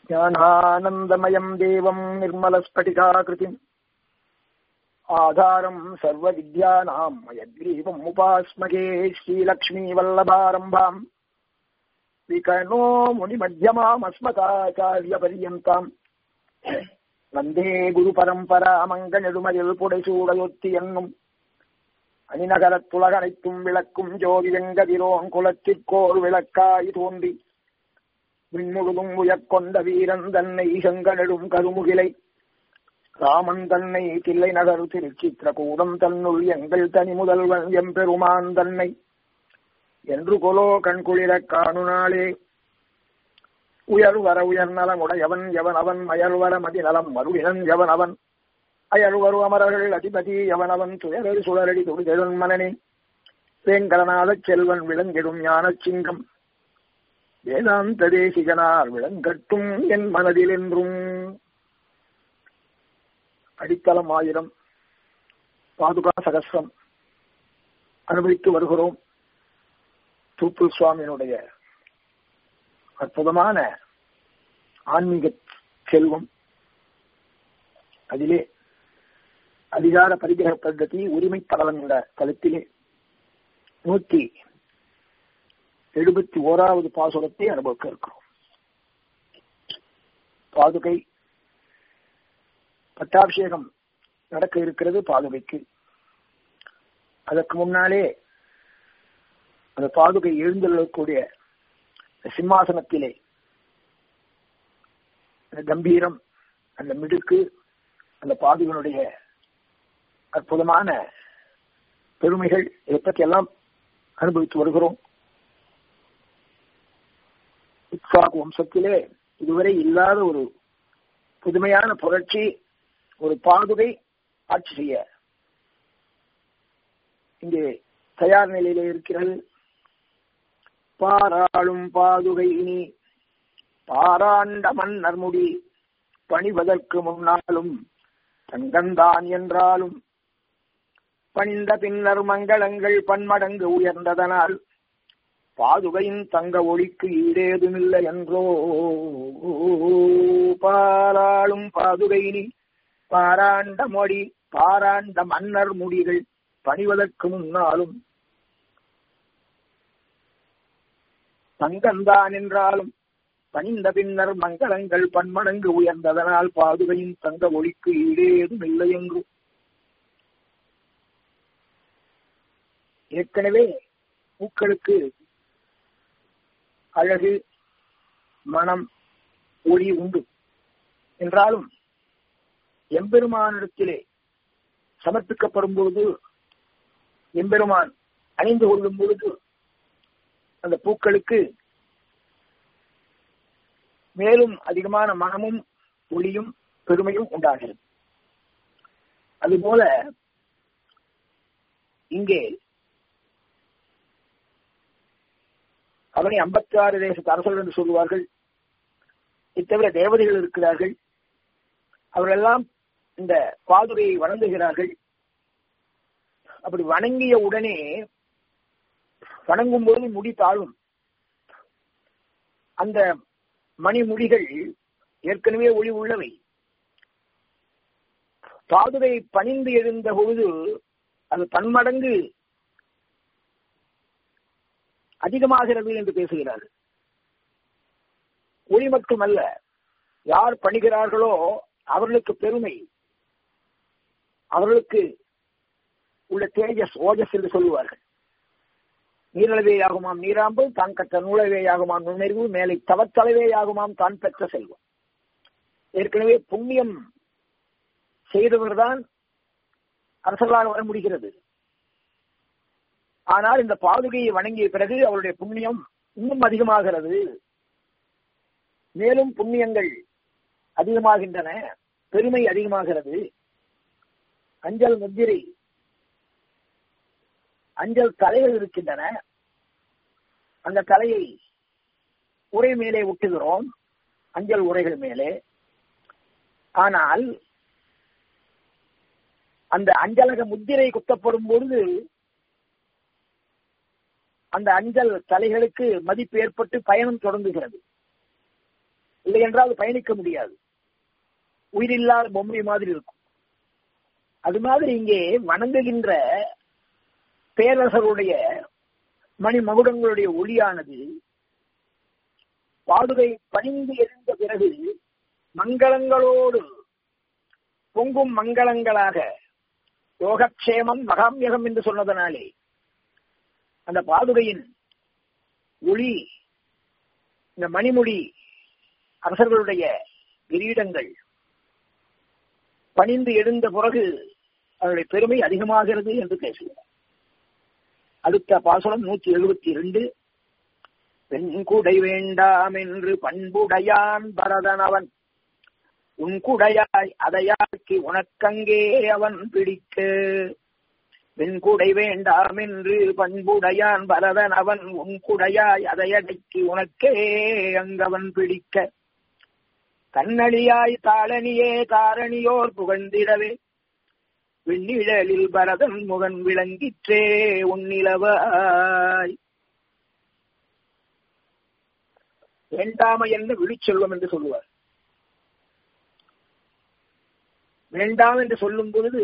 ज्ञानानन्दमयम् देवम् निर्मलस्फटिकाकृतिम् आधारम् सर्वविद्यानाम् मयग्रीवम् उपास्मगे श्रीलक्ष्मीवल्लभारम्भाम् विकर्णो मुनिमध्यमामस्मकाचार्यपर्यन्ताम् வந்தே குரு பரம்பரா மங்கநெடுமதில் புடைசூடையொத்தி என்னும் அணிநகரத்துலகனைத்தும் விளக்கும் ஜோதி வெங்கதிரோன் குலத்திற்கோர் விளக்காய் தோன்றி விண்முழுதும் உயர்கொண்ட வீரன் தன்னை செங்கனெடும் கருமுகிலை ராமன் தன்னை தில்லை நகர் திருச்சித்திரகூடம் தன்னுள் எங்கள் தனி முதல்வன் எம்பெருமான் தன்னை என்று கொலோ கண்குளிரக் காணுநாளே உயர்வர உயர்நலமுடையவன் எவன் அவன் அயர்வர மதிநலம் மருவினன் எவன் அவன் அயர்வரு அமரர்கள் அதிபதி எவன் அவன் துயரடி சுழரடி துடிதெழுன் மனனே வேங்கடநாதச் செல்வன் விளங்கிடும் ஞானச் சிங்கம் வேதாந்த தேசிகனார் விளங்கட்டும் என் மனதில் என்றும் அடித்தளம் ஆயிரம் பாதுகா சகசிரம் அனுபவித்து வருகிறோம் தூப்புல் சுவாமியினுடைய அற்புதமான ஆன்மீக செல்வம் அதிலே அதிகார பரிகிரக பద్ధதி உரிமை படலம் என்ற தளத்திலே நூத்தி எழுபத்தி ஓராவது பாசுரத்தை அனுபவிக்க இருக்கிறோம் பாதுகை பட்டாபிஷேகம் நடக்க இருக்கிறது பாதுகைக்கு அதற்கு முன்னாலே அந்த பாதுகை எழுந்துள்ளக்கூடிய சிம்மாசனத்திலே அந்த கம்பீரம் அந்த மிடுக்கு அந்த பாதுகனுடைய அற்புதமான பெருமைகள் இதை பற்றி எல்லாம் அனுபவித்து வருகிறோம் இட்சாக் வம்சத்திலே இதுவரை இல்லாத ஒரு புதுமையான புரட்சி ஒரு பாதுகை ஆட்சி செய்ய இங்கே தயார் நிலையிலே இருக்கிறது பாராளும் பாதுகை இனி பாராண்ட மன்னர் முடி பணிவதற்கு முன்னாலும் தங்கந்தான் என்றாலும் பணிந்த பின்னர் மங்களங்கள் பன்மடங்கு உயர்ந்ததனால் பாதுகையின் தங்க ஒளிக்கு ஈடேதுமில்லை என்றோ பாராளும் பாதுகையினி பாராண்ட மொழி பாராண்ட மன்னர் முடிகள் பணிவதற்கு முன்னாலும் தங்கந்தான் என்றாலும் பணிந்த பின்னர் மங்களங்கள் பன்மடங்கு உயர்ந்ததனால் பாதுகையின் தங்க ஒளிக்கு ஈடேதும் இல்லை என்று ஏற்கனவே பூக்களுக்கு அழகு மனம் ஒளி உண்டு என்றாலும் எம்பெருமானிடத்திலே சமர்ப்பிக்கப்படும் பொழுது எம்பெருமான் அணிந்து கொள்ளும் பொழுது அந்த பூக்களுக்கு மேலும் அதிகமான மனமும் ஒளியும் பெருமையும் உண்டாகிறது அதுபோல இங்கே அவனை ஐம்பத்தி ஆறு தேசத்து அரசர்கள் என்று சொல்லுவார்கள் இத்தவிர தேவதைகள் இருக்கிறார்கள் அவர்களெல்லாம் இந்த பாதுகையை வணங்குகிறார்கள் அப்படி வணங்கிய உடனே வணங்கும் போது முடி தாழும் அந்த மணிமுடிகள் ஏற்கனவே ஒளி உள்ளவை பாதுகை பணிந்து எழுந்த பொழுது அது பன்மடங்கு அதிகமாகிறது என்று பேசுகிறார்கள் ஒளி மட்டுமல்ல யார் பணிகிறார்களோ அவர்களுக்கு பெருமை அவர்களுக்கு உள்ள தேஜஸ் ஓஜஸ் என்று சொல்லுவார்கள் நீரளவேயாகுமாம் நீராம்பு தான் கற்ற நூலவேயாகுமாம் நுண்ணறிவு மேலை தவத்தளவேயாகுமாம் தான் பெற்ற செல்வம் ஏற்கனவே புண்ணியம் செய்தவர்தான் அரசர்களாக வர முடிகிறது ஆனால் இந்த பாதுகையை வணங்கிய பிறகு அவருடைய புண்ணியம் இன்னும் அதிகமாகிறது மேலும் புண்ணியங்கள் அதிகமாகின்றன பெருமை அதிகமாகிறது அஞ்சல் முத்திரை அஞ்சல் தலைகள் இருக்கின்றன அந்த தலையை உரை மேலே ஒட்டுகிறோம் அஞ்சல் உரைகள் மேலே ஆனால் அந்த அஞ்சலக முத்திரை குத்தப்படும் பொழுது அந்த அஞ்சல் தலைகளுக்கு மதிப்பு ஏற்பட்டு பயணம் தொடங்குகிறது இல்லை என்றால் பயணிக்க முடியாது உயிரில்லாத பொம்மை மாதிரி இருக்கும் அது மாதிரி இங்கே வணங்குகின்ற பேரரசருடைய மணி மகுடங்களுடைய ஒளியானது பாதுகை பணிந்து எழுந்த பிறகு மங்களங்களோடு பொங்கும் மங்களங்களாக யோகக்ஷேமம் மகாமியகம் என்று சொன்னதனாலே அந்த பாதுகையின் ஒளி இந்த மணிமுடி அரசர்களுடைய கிரீடங்கள் பணிந்து எழுந்த பிறகு அதனுடைய பெருமை அதிகமாகிறது என்று பேசுகிறார் அடுத்த பாசனம் நூற்றி எழுபத்தி இரண்டு பெண்குடை வேண்டாம் என்று பண்புடையான் பரதனவன் உன் குடையாய் அதையாக்கி உனக்கங்கே அவன் பிடிக்க வெண்குடை வேண்டாம் என்று பண்புடையான் பரதன் அவன் உன் குடையாய் அதையடக்கி உனக்கே அங்கவன் பிடிக்க கண்ணழியாய் தாளனியே தாரணியோர் புகழ்ந்திடவே விண்ணிழலில் பரதன் முகன் விளங்கிற்றே உன்னிலவாய் வேண்டாம என்று விழிச்செல்வம் என்று சொல்லுவார் வேண்டாம் என்று சொல்லும் பொழுது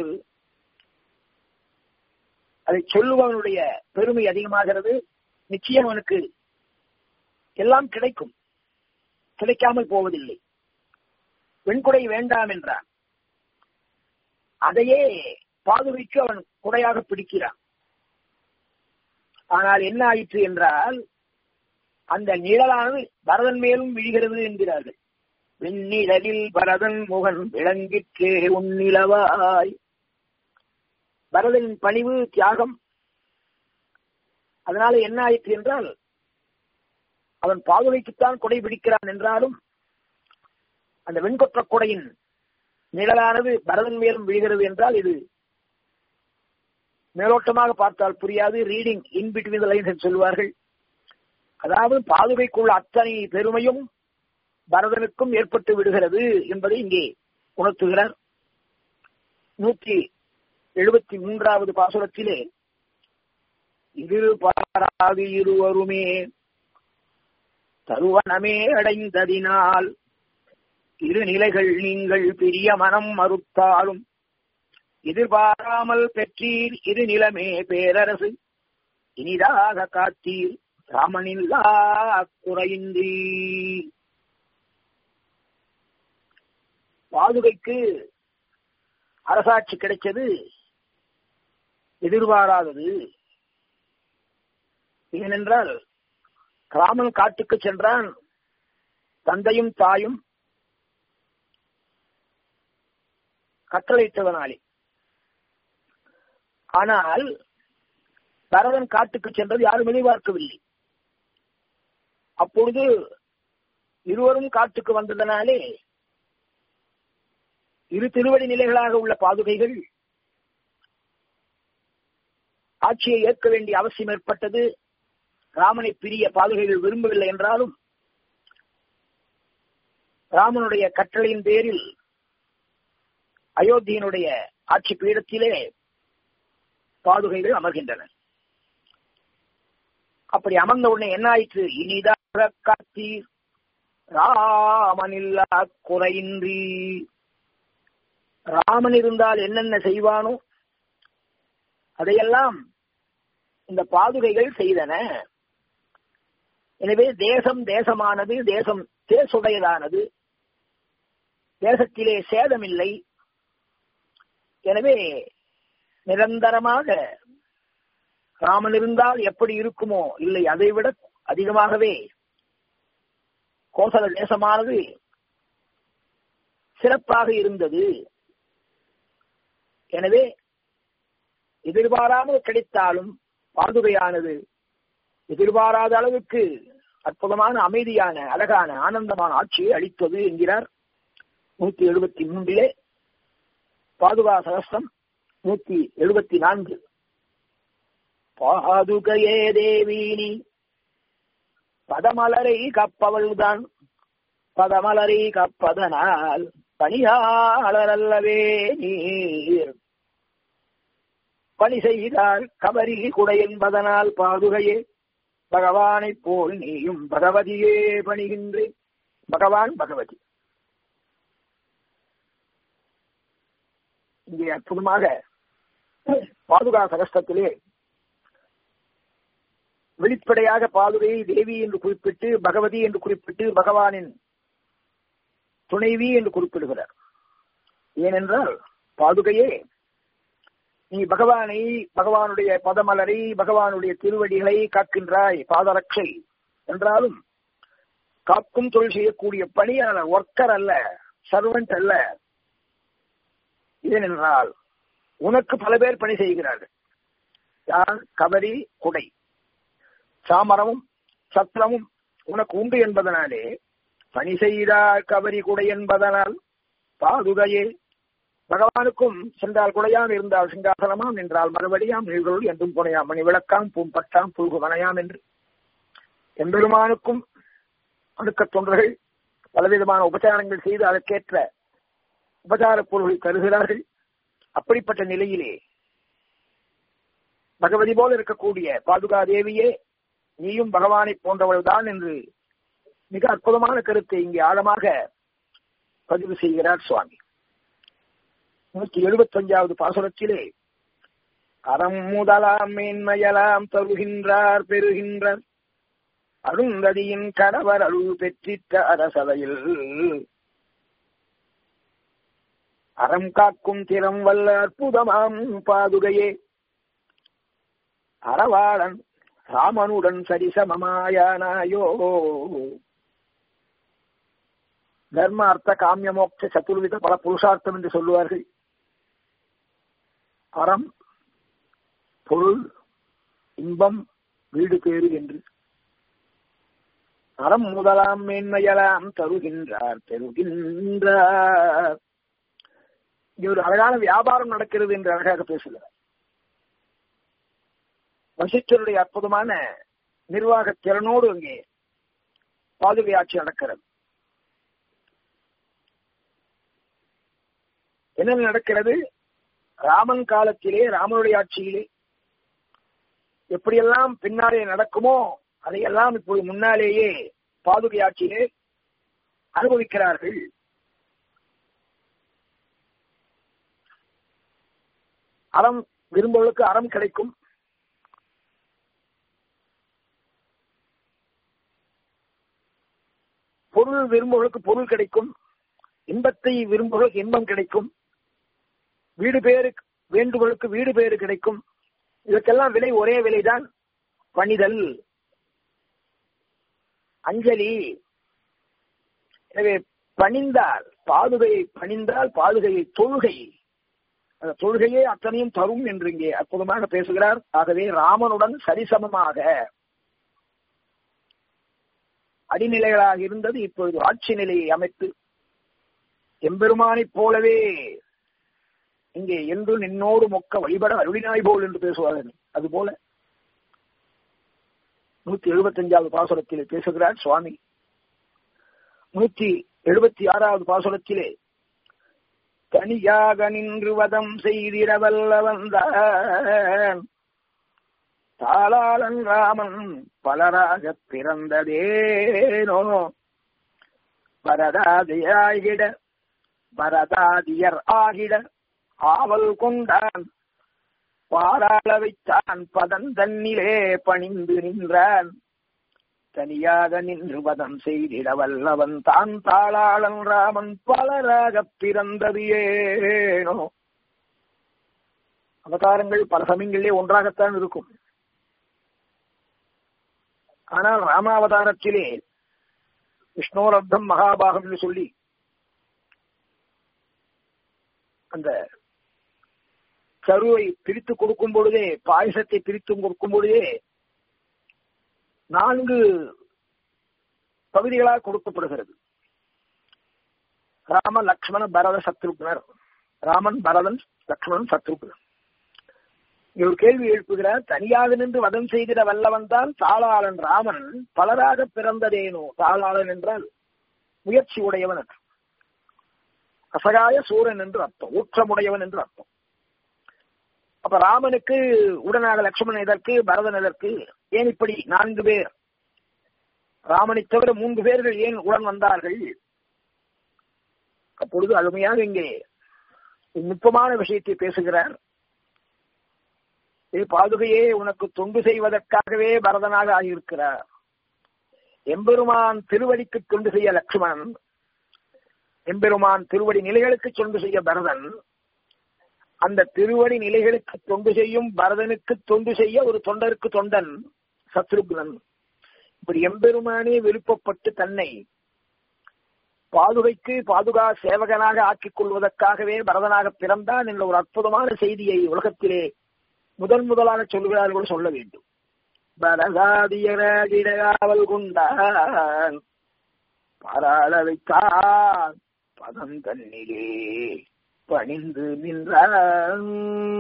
அதை சொல்லுபவனுடைய பெருமை அதிகமாகிறது நிச்சயம் அவனுக்கு எல்லாம் கிடைக்கும் கிடைக்காமல் போவதில்லை வெண்குடை வேண்டாம் என்றான் அதையே பாதுகைக்கு அவன் குடையாக பிடிக்கிறான் ஆனால் என்ன ஆயிற்று என்றால் அந்த நிழலானது பரதன் மேலும் விழுகிறது என்கிறார்கள் வெண்ணிழலில் பரதன் முகன் விளங்கிற்றே உன்னிலவாய் பரதனின் பணிவு தியாகம் அதனால என்ன ஆயிற்று என்றால் அவன் பாதுகைக்குத்தான் கொடை பிடிக்கிறான் என்றாலும் அந்த வெண்கொற்ற கொடையின் நிழலானது பரதன் மேலும் விழுகிறது என்றால் இது மேலோட்டமாக பார்த்தால் புரியாது ரீடிங் இன் பிட்வீன் லைன்ஸ் சொல்வார்கள் அதாவது பாதுகைக்குள்ள அத்தனை பெருமையும் பரதனுக்கும் ஏற்பட்டு விடுகிறது என்பதை இங்கே உணர்த்துகிறார் நூற்றி எழுபத்தி மூன்றாவது பாசுரத்திலே இரு பாராது இருவருமே தருவனமே அடைந்ததினால் இரு நிலைகள் நீங்கள் பிரிய மனம் மறுத்தாலும் எதிர்பாராமல் பெற்றீர் இரு நிலமே பேரரசு இனிதாக காத்தீர் ராமனில்லா குறையின்றி பாதுகைக்கு அரசாட்சி கிடைச்சது எதிர்பாராதது ஏனென்றால் ராமன் காட்டுக்கு சென்றான் தந்தையும் தாயும் கட்டளையிட்டதனாலே ஆனால் பரதன் காட்டுக்கு சென்றது யாரும் எதிர்பார்க்கவில்லை அப்பொழுது இருவரும் காட்டுக்கு வந்ததனாலே இரு திருவடி நிலைகளாக உள்ள பாதுகைகள் ஆட்சியை ஏற்க வேண்டிய அவசியம் ஏற்பட்டது ராமனை பிரிய பாதுகைகள் விரும்பவில்லை என்றாலும் ராமனுடைய கட்டளையின் பேரில் அயோத்தியினுடைய ஆட்சி பீடத்திலே பாதுகைகள் அமர்கின்றன அப்படி அமர்ந்த உடனே என்ன ஆயிற்று இனிதாக காத்தீர் ராமனில்லா குறையின்றி ராமன் இருந்தால் என்னென்ன செய்வானோ அதையெல்லாம் இந்த பாதுகைகள் செய்தன எனவே தேசம் தேசமானது தேசம் தேசுடையதானது தேசத்திலே சேதமில்லை எனவே நிரந்தரமாக ராமன் இருந்தால் எப்படி இருக்குமோ இல்லை அதை விட அதிகமாகவே கோசல தேசமானது சிறப்பாக இருந்தது எனவே எதிர்பாராமல் கிடைத்தாலும் பாதுகையானது எதிர்பாராத அளவுக்கு அற்புதமான அமைதியான அழகான ஆனந்தமான ஆட்சியை அளித்தது என்கிறார் நூத்தி எழுபத்தி மூன்றிலே பாதுகா சகஸ்ரம் நூத்தி எழுபத்தி நான்கு பாதுகையே தேவீனி பதமலரை கப்பவள்தான் பதமலரை கப்பதனால் பணியாளர் அல்லவே நீர் பணி செய்தால் கபரி குடை என்பதனால் பாதுகையே பகவானைப் போல் நீயும் பகவதியே பணிகின்றேன் பகவான் பகவதி இங்கே அற்புதமாக பாதுகா சகஸ்தத்திலே வெளிப்படையாக பாதுகையை தேவி என்று குறிப்பிட்டு பகவதி என்று குறிப்பிட்டு பகவானின் துணைவி என்று குறிப்பிடுகிறார் ஏனென்றால் பாதுகையே நீ பகவானை பகவானுடைய பதமலரை பகவானுடைய திருவடிகளை காக்கின்றாய் பாதரட்சை என்றாலும் காக்கும் தொழில் செய்யக்கூடிய பணியாளர் ஒர்க்கர் அல்ல சர்வெண்ட் அல்ல ஏனென்றால் உனக்கு பல பேர் பணி செய்கிறார்கள் யார் கபரி குடை சாமரமும் சத்திரமும் உனக்கு உண்டு என்பதனாலே பணி செய்தார் கபரி குடை என்பதனால் பாதுகையே பகவானுக்கும் சென்றால் குடையாம் இருந்தால் சிங்காசனமாம் நின்றால் மறுபடியாம் நீழ்களுள் என்றும் புனையாம் மணி விளக்காம் பூம்பட்டாம் புல்கு மனையாம் என்று எம்பெருமானுக்கும் அணுக்கத் தொண்டர்கள் பலவிதமான உபச்சாரங்கள் செய்து அதற்கேற்ற உபச்சார பொருள்களை தருகிறார்கள் அப்படிப்பட்ட நிலையிலே பகவதி போல இருக்கக்கூடிய பாதுகா தேவியே நீயும் பகவானை போன்றவள் தான் என்று மிக அற்புதமான கருத்தை இங்கே ஆழமாக பதிவு செய்கிறார் சுவாமி நூற்றி எழுபத்தி அஞ்சாவது பாசுரத்திலே அறம் முதலாம் மேன்மையலாம் தருகின்றார் பெறுகின்றார் அருந்ததியின் கணவர் அருள் பெற்றிட்ட அரசவையில் அறம் காக்கும் திறம் வல்ல அற்புதமாம் பாதுகையே அறவாளன் ராமனுடன் சரிசமமாயானாயோ தர்ம அர்த்த காமிய மோட்ச சத்துர்வித பல புருஷார்த்தம் என்று சொல்லுவார்கள் அறம் பொருள் இன்பம் வீடு பேறு என்று அறம் முதலாம் மேன்மையலாம் தருகின்றார் பெறுகின்றார் இங்கே ஒரு அழகான வியாபாரம் நடக்கிறது என்று அழகாக பேசுகிறார் வசிஷ்டருடைய அற்புதமான நிர்வாக திறனோடு அங்கே பாதுகை ஆட்சி நடக்கிறது என்ன நடக்கிறது ராமன் காலத்திலே ராமனுடைய ஆட்சியிலே எப்படியெல்லாம் பின்னாலே நடக்குமோ அதையெல்லாம் இப்போது முன்னாலேயே பாதுகை ஆட்சியிலே அனுபவிக்கிறார்கள் அறம் விரும்புவதற்கு அறம் கிடைக்கும் பொருள் விரும்புவதற்கு பொருள் கிடைக்கும் இன்பத்தை விரும்புவதற்கு இன்பம் கிடைக்கும் வீடு பேரு வேண்டுவதற்கு வீடு பேரு கிடைக்கும் இதற்கெல்லாம் விலை ஒரே விலைதான் பணிதல் அஞ்சலி எனவே பணிந்தால் பாதுகையை பணிந்தால் பாதுகையை தொழுகை அந்த தொழுகையே அத்தனையும் தரும் என்று இங்கே அற்புதமாக பேசுகிறார் ஆகவே ராமனுடன் சரிசமமாக அடிநிலைகளாக இருந்தது இப்பொழுது ஆட்சி நிலையை அமைத்து எம்பெருமானைப் போலவே இங்கே என்று நின்னோடு மொக்க வழிபட அருளினாய் போல் என்று பேசுவார்கள் அதுபோல நூத்தி எழுபத்தி அஞ்சாவது பாசுரத்திலே பேசுகிறார் சுவாமி நூத்தி எழுபத்தி ஆறாவது பாசுரத்திலே தனியாக நின்று வதம் செய்திட வல்ல வந்தான் தாளாளன் ராமன் பலராக பிறந்ததேனோ வரதாதியாகிட வரதாதியர் ஆகிட ஆவல் கொண்டான் பாராள வைத்தான் பதந்தன்னிலே பணிந்து நின்றான் தனியாக நின்று பதம் செய்திட வல்லவன் தான் தாளாளன் ராமன் பலராக பிறந்தது ஏனோ அவதாரங்கள் பல சமயங்களிலே ஒன்றாகத்தான் இருக்கும் ஆனால் ராமாவதாரத்திலே விஷ்ணோரப்தம் மகாபாகம் என்று சொல்லி அந்த கருவை பிரித்து கொடுக்கும் பொழுதே பாயசத்தை பிரித்து கொடுக்கும் பொழுதே நான்கு பகுதிகளாக கொடுக்கப்படுகிறது ராம லக்ஷ்மண பரத சத்ருக்னர் ராமன் பரதன் லக்ஷ்மணன் சத்ருக்னர் ஒரு கேள்வி எழுப்புகிறார் தனியாக நின்று வதம் செய்திட வல்லவன் தான் தாளாளன் ராமன் பலராக பிறந்ததேனோ தாளாளன் என்றால் முயற்சி உடையவன் என்று அசகாய சூரன் என்று அர்த்தம் ஊற்றமுடையவன் என்று அர்த்தம் அப்ப ராமனுக்கு உடனாக லட்சுமணன் எதற்கு பரதன் எதற்கு ஏன் இப்படி நான்கு பேர் ராமனை தவிர மூன்று பேர்கள் ஏன் உடன் வந்தார்கள் அப்பொழுது அருமையாக இங்கே நுட்பமான விஷயத்தை பேசுகிறார் ஏ பாதுகையே உனக்கு தொண்டு செய்வதற்காகவே பரதனாக ஆகியிருக்கிறார் எம்பெருமான் திருவடிக்கு தொண்டு செய்ய லக்ஷ்மணன் எம்பெருமான் திருவடி நிலைகளுக்கு தொண்டு செய்ய பரதன் அந்த திருவடி நிலைகளுக்கு தொண்டு செய்யும் பரதனுக்கு தொண்டு செய்ய ஒரு தொண்டருக்கு தொண்டன் சத்ருகுணன் இப்படி எம்பெருமானே விருப்பப்பட்டு தன்னை பாதுகைக்கு பாதுகா சேவகனாக ஆக்கிக் கொள்வதற்காகவே பரதனாக பிறந்தான் என்ற ஒரு அற்புதமான செய்தியை உலகத்திலே முதன் முதலாக சொல்கிறார்கள் சொல்ல வேண்டும் பரதாதியராகிடகாவல் கொண்டான் பாராள வைத்தான் பதம் தன்னிலே பணிந்து நின்றான்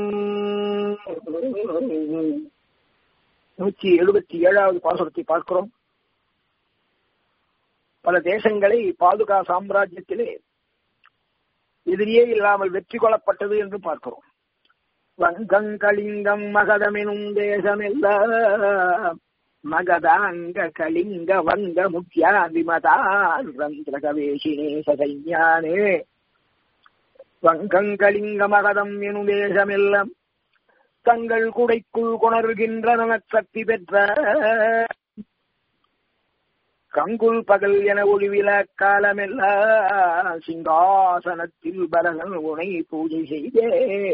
நூற்றி எழுபத்தி ஏழாவது பாசுரத்தை பார்க்கிறோம் பல தேசங்களை பாதுகா சாம்ராஜ்யத்திலே எதிரியே இல்லாமல் வெற்றி கொள்ளப்பட்டது என்று பார்க்கிறோம் வங்கம் கலிங்கம் மகதமெனும் தேசமெல்லாம் மகதாங்க கலிங்க வங்க முக்கியாதிமதான் ரந்திரகவேஷினே சகைஞானே வங்கங்கலிங்க மகதம் எனும் தேசமெல்லாம் தங்கள் குடைக்குள் கொணர்கின்ற சக்தி பெற்ற கங்குல் பகல் என ஒளிவில காலமெல்லாம் சிங்காசனத்தில் பரதன் உனை பூஜை செய்தே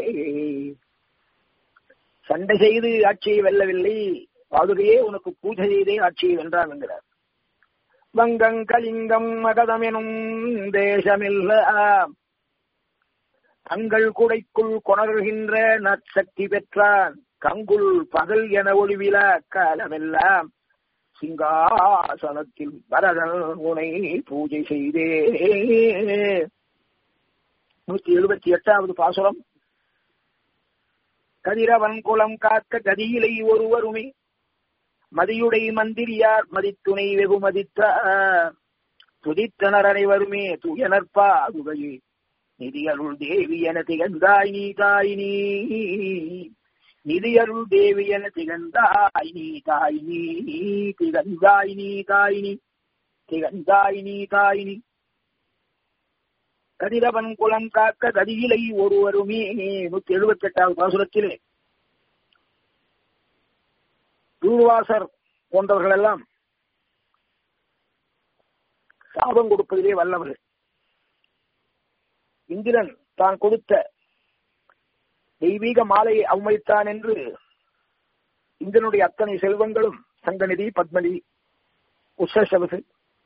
சண்டை செய்து ஆட்சியை வெல்லவில்லை பாதுகையே உனக்கு பூஜை செய்தே ஆட்சியை வென்றான் என்கிறார் வங்கம் கலிங்கம் மகதம் எனும் தேசமெல்லாம் தங்கள் குடைக்குள் கொணர்கின்ற நற்சக்தி பெற்றான் கங்குல் பகல் என ஒளிவில காலமெல்லாம் சிங்காசனத்தில் பரதன் உனை பூஜை செய்தே நூத்தி எழுபத்தி எட்டாவது பாசுரம் கதிரவன் குலம் காக்க கதியிலை ஒருவருமே மதியுடை மந்திரியார் மதித்துணை வெகுமதித்த துதித்தனர் அனைவருமே துயனற்பா அதுகையே நிதியருள் தேவி என திகழ்ந்தாய் நீ தாய் நீ நிதியருள் தேவி என திகழ்ந்தாய் நீ தாய் நீ திகழ்ந்தாய் நீ தாய் நீ திகழ்ந்தாய் நீ தாய் நீ கதிரவன் குலம் காக்க கதியிலை ஒருவருமே நூத்தி எழுபத்தி எட்டாவது பாசுரத்திலே தூர்வாசர் போன்றவர்கள் எல்லாம் சாபம் கொடுப்பதிலே வல்லவர்கள் இந்திரன் தான் கொடுத்த தெய்வீக மாலையை அவமதித்தான் என்று இந்திரனுடைய அத்தனை செல்வங்களும் சங்கநிதி பத்மதி உஷசவசு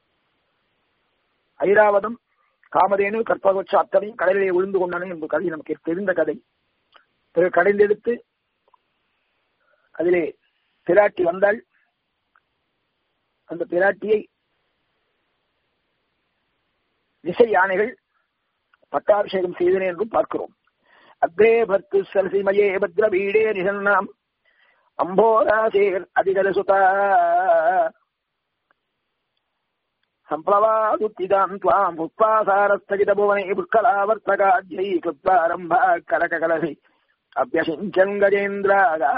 ஐராவதம் காமதேனு கற்பகவச்ச அத்தனையும் கடலிலே விழுந்து கொண்டன என்பது கதை நமக்கு தெரிந்த கதை பிறகு கடைந்தெடுத்து அதிலே பிராட்டி வந்தாள் அந்த பிராட்டியை திசை யானைகள் பட்டாபிஷேகம் செய்தன என்றும் பார்க்கிறோம் அக்ரே பர்த்து சரசிமயே பத்ர வீடே நிகழ்நாம் அம்போராசேர் அதிகல சுதா சம்பிளவாதுத்திதாம் துவாம் உத்வாசாரஸ்தகித புவனை புஷ்கலாவர்த்தகாஜ்யை கிருத்வாரம்பா கரககலகை அபியசிஞ்சன் கஜேந்திராகா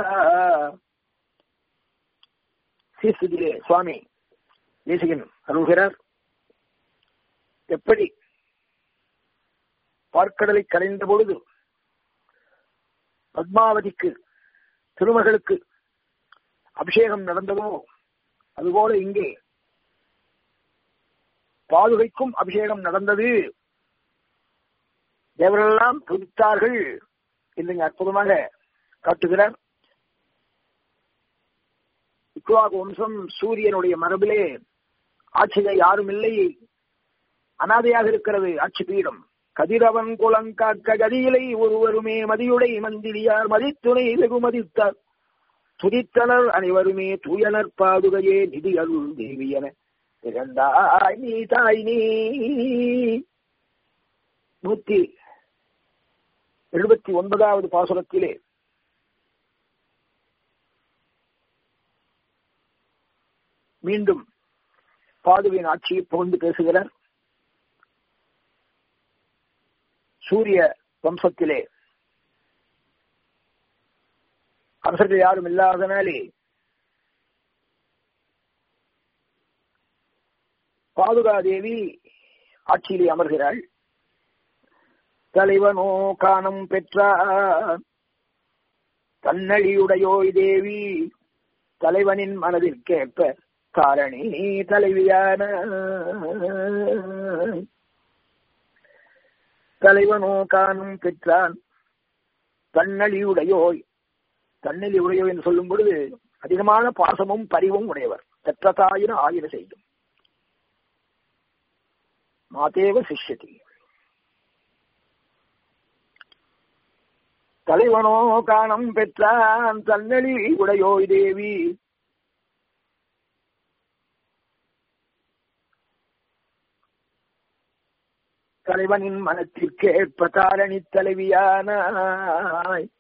சீஸ்திலே சுவாமி தேசிகன் அருள்கிறார் எப்படி பார்க்கடலை கரைந்த பொழுது பத்மாவதிக்கு திருமகளுக்கு அபிஷேகம் நடந்ததோ அதுபோல இங்கே பாதுகைக்கும் அபிஷேகம் நடந்தது தேவரெல்லாம் துதித்தார்கள் என்று அற்புதமாக காட்டுகிறார் இக்வாக வம்சம் சூரியனுடைய மரபிலே ஆட்சியை யாரும் இல்லை அனாதையாக இருக்கிறது ஆட்சி பீடம் கதிரவன் குலங்காக்க கதியிலை ஒருவருமே மதியுடை மந்திரியார் மதித்துணை வெகுமதித்தார் துதித்தனர் அனைவருமே தூயனர் பாதுகையே நிதி அருள் தேவியன திகழ்ந்தாய் நீ தாய் நீ நூத்தி எழுபத்தி ஒன்பதாவது பாசுரத்திலே மீண்டும் பாதுகையின் ஆட்சியை புகழ்ந்து பேசுகிறார் சூரிய வம்சத்திலே அரசர்கள் யாரும் இல்லாதனாலே பாதுகாதேவி ஆட்சியிலே அமர்கிறாள் தலைவனோ காணம் பெற்றார் தன்னழியுடையோய் தேவி தலைவனின் மனதிற்கேற்ப காரணி தலைவியான தலைவனோ காணும் பெற்றான் தன்னழியுடையோய் தன்னழி உடையோ என்று சொல்லும் பொழுது அதிகமான பாசமும் பரிவும் உடையவர் பெற்றதாயின ஆயிர செய்யும் மாதேவ சிஷ்யதி தலைவனோ காணம் பெற்றான் தன்னழி உடையோய் தேவி தலைவனின் மனத்திற்கேற்ப தாரணி தலைவியானாய்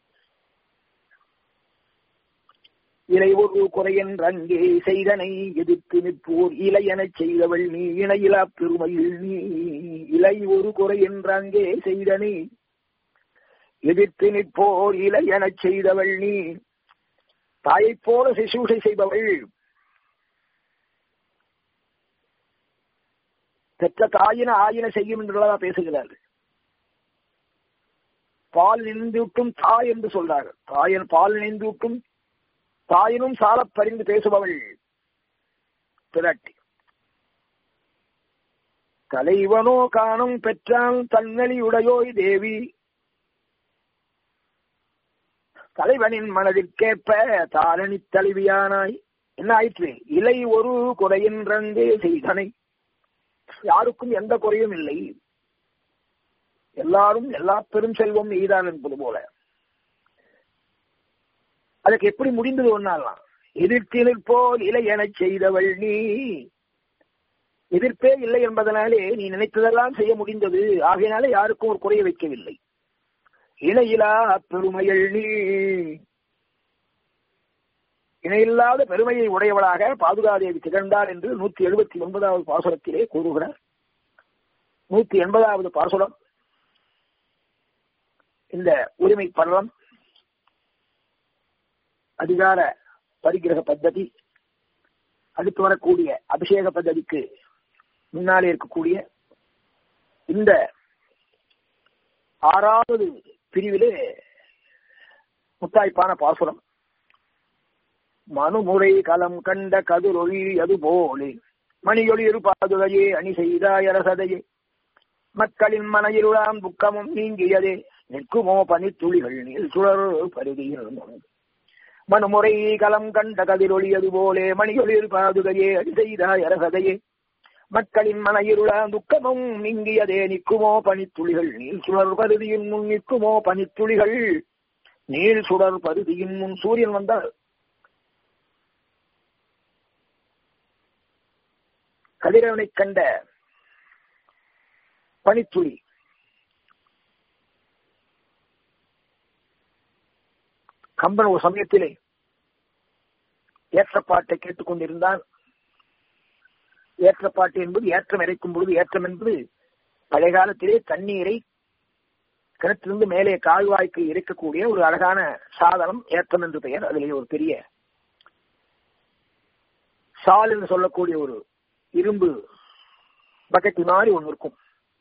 இலை ஒரு குறையென்ற அங்கே செய்தனை எதிர்த்து நிற்போர் இலையெனச் செய்தவள் நீ இணையிலா பெருமையில் நீ இலை ஒரு குறை என்ற அங்கே செய்தனை எதிர்த்து நிற்போர் இலை எனச் செய்தவள் நீ தாயைப் போல சிசூசை செய்பவள் பெற்ற தாயின ஆயின செய்யும் என்றுள்ளதா பேசுகிறார்கள் பால் நினைந்தூட்டும் தாய் என்று சொல்றார்கள் தாயன் பால் நினைந்தூட்டும் தாயினும் சாலப் பறிந்து பேசுபவள் பிராட்டி தலைவனோ காணும் பெற்றான் தன்னலி உடையோய் தேவி தலைவனின் மனதிற்கேற்ப தாரணி தலைவியானாய் என்ன ஆயிற்று இலை ஒரு குறையின்றே செய்தனை யாருக்கும் எந்த குறையும் இல்லை எல்லாரும் எல்லா பெரும் செல்வம் நீதான் என்பது போல அதுக்கு எப்படி முடிந்தது ஒன்னாலாம் எதிர்த்தினில் போல் இலை எனச் செய்தவள் நீ எதிர்ப்பே இல்லை என்பதனாலே நீ நினைத்ததெல்லாம் செய்ய முடிந்தது ஆகையினாலே யாருக்கும் ஒரு குறைய வைக்கவில்லை இணையிலா பெருமைகள் நீ இணையில்லாத பெருமையை உடையவளாக பாதுகாதேவி திகழ்ந்தார் என்று நூத்தி எழுபத்தி ஒன்பதாவது பாசுரத்திலே கூறுகிறார் நூத்தி எண்பதாவது பாசுரம் இந்த உரிமை பருவம் அதிகார பரிகிரக பద్ధதி அடுத்து வரக்கூடிய அபிஷேக பద్ధதிக்கு முன்னாலே இருக்கக்கூடிய இந்த ஆறாவது பிரிவிலே முத்தாய்ப்பான பாசுரம் மனுமுறை களம் கண்ட கதிரொளி அது போலே மணியொளிரு பாதுகையே அணி செய்தாய் அரசதையே மக்களின் மனையிருளாம் துக்கமும் நீங்கியதே நிற்குமோ பனித்துளிகள் நீல் சுழல் பருதியில் மனுமுறை களம் கண்ட கதிரொளியது போலே மணியொளிர் பாதுகையே அடி செய்தாய் அரசதையே மக்களின் மனையிருளாம் துக்கமும் நீங்கியதே நிற்குமோ பனித்துளிகள் நீல் சுடர் பருதியின் முன் நிற்குமோ பனித்துளிகள் நீல் சுடர் பருதியின் முன் சூரியன் வந்தால் கதிரவனை கண்ட பனித்துளி கம்பன் ஒரு சமயத்திலே ஏற்றப்பாட்டை கேட்டுக்கொண்டிருந்தான் ஏற்றப்பாட்டு என்பது ஏற்றம் இறைக்கும் பொழுது ஏற்றம் என்பது பழைய காலத்திலே தண்ணீரை கிணற்றிலிருந்து மேலே கால்வாய்க்கு இறைக்கக்கூடிய ஒரு அழகான சாதனம் ஏற்றம் என்று பெயர் அதிலே ஒரு பெரிய சால் என்று சொல்லக்கூடிய ஒரு இரும்பு பக்கெட் மாதிரி ஒன்று இருக்கும்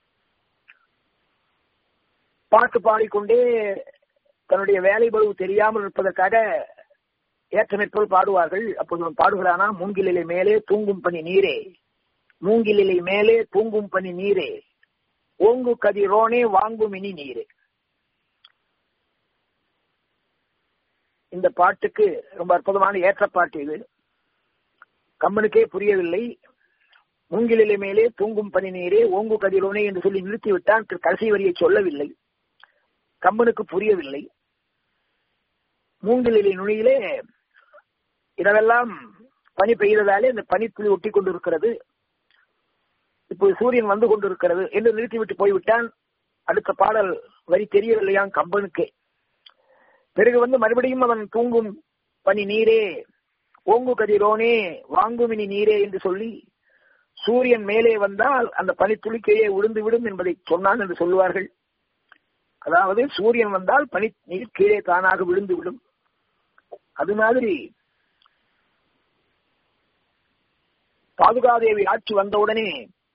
பாட்டு பாடிக்கொண்டே தன்னுடைய வேலை பழுவு தெரியாமல் இருப்பதற்காக ஏற்றமைப்போல் பாடுவார்கள் அப்போது அவன் பாடுகிறானா மூங்கிலிலை மேலே தூங்கும் பனி நீரே மூங்கிலிலை மேலே தூங்கும் பனி நீரே ஓங்கு கதிரோனே வாங்கும் இனி நீரே இந்த பாட்டுக்கு ரொம்ப அற்புதமான ஏற்றப்பாட்டு இது கம்மனுக்கே புரியவில்லை மூங்கிலிலை மேலே தூங்கும் பனி நீரே ஓங்கு கதிரோனே என்று சொல்லி நிறுத்திவிட்டான் கடைசி வரியை சொல்லவில்லை கம்பனுக்கு புரியவில்லை மூங்கிலிலை நுனியிலே இரவெல்லாம் பனி பெய்ததாலே அந்த பனித்துளி ஒட்டி கொண்டிருக்கிறது இப்போது சூரியன் வந்து கொண்டிருக்கிறது என்று நிறுத்திவிட்டு போய்விட்டான் அடுத்த பாடல் வரி தெரியவில்லையாம் கம்பனுக்கே பிறகு வந்து மறுபடியும் அவன் தூங்கும் பனி நீரே ஓங்கு கதிரோனே வாங்குமினி நீரே என்று சொல்லி சூரியன் மேலே வந்தால் அந்த பனித்துளி கீழே விழுந்து விடும் என்பதை சொன்னான் என்று சொல்லுவார்கள் அதாவது சூரியன் வந்தால் பனி நீர் கீழே தானாக விழுந்து விடும் அது மாதிரி பாதுகாதேவி ஆட்சி வந்தவுடனே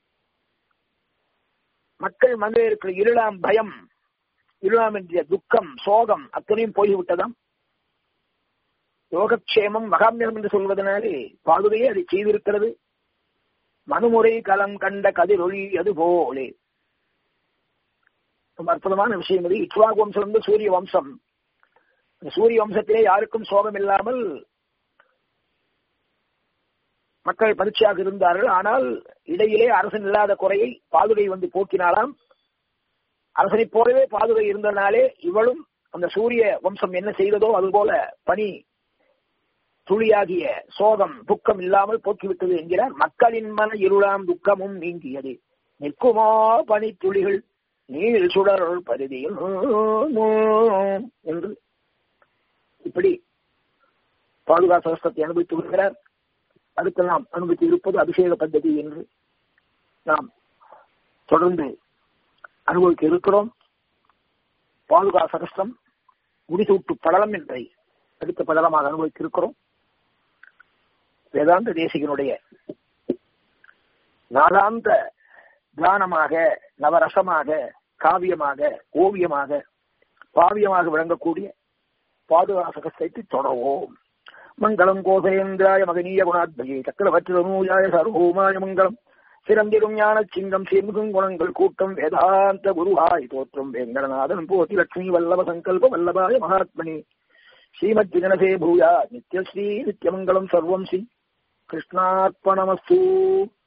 மக்கள் மனதில் இருக்கிற இருளாம் பயம் இருளாம் என்ற துக்கம் சோகம் அத்தனையும் போய்விட்டதாம் யோகக்ஷேமம் மகாமியம் என்று சொல்வதனாலே பாதுகையே அதை செய்திருக்கிறது மனுமுறை களம் கண்ட கதிரொளி அது போலே ரொம்ப அற்புதமான விஷயம் இது இட்வாக் வம்சம் வந்து சூரிய வம்சம் இந்த சூரிய வம்சத்திலே யாருக்கும் சோகம் இல்லாமல் மக்கள் பரீட்சையாக இருந்தார்கள் ஆனால் இடையிலே அரசன் இல்லாத குறையை பாதுகை வந்து போக்கினாலாம் அரசனை போலவே பாதுகை இருந்தனாலே இவளும் அந்த சூரிய வம்சம் என்ன செய்ததோ அதுபோல பனி துளியாகிய சோகம் துக்கம் இல்லாமல் போக்கிவிட்டது என்கிறார் மக்களின் மன இருளாம் துக்கமும் நீங்கியது நிற்குமா பனி துளிகள் நீர் சுடர் பரிதியில் என்று இப்படி பாதுகா சகஸ்திரத்தை அனுபவித்து வருகிறார் அடுத்து நாம் அனுபவித்து இருப்பது அபிஷேக பద్ధதி என்று நாம் தொடர்ந்து அனுபவிக்க இருக்கிறோம் பாதுகா சகஸ்திரம் முடிசூட்டு படலம் என்றை அடுத்த படலமாக அனுபவிக்க இருக்கிறோம் வேதாந்த தேசிகனுடைய நாளாந்த தியானமாக நவரசமாக காவியமாக ஓவியமாக பாவியமாக விளங்கக்கூடிய பாதுகா சகஸ்திரத்தை தொடர்வோம் மங்களம் கோசேந்திராய மகனீய குணாத்மகே சக்கரவர்த்திதனூயாய சர்வோமாய மங்களம் சிறந்திடும் ஞான சிங்கம் சீர்மிகும் குணங்கள் கூட்டம் வேதாந்த குருவாய் தோற்றம் வேங்கடநாதன் போதி லட்சுமி வல்லப சங்கல்ப வல்லபாய மகாத்மனி ஸ்ரீமத் ஜனசே பூயா நித்யஸ்ரீ நித்யமங்கலம் சர்வம் ஸ்ரீ கிருஷ்ணார்ப்பணமஸ்து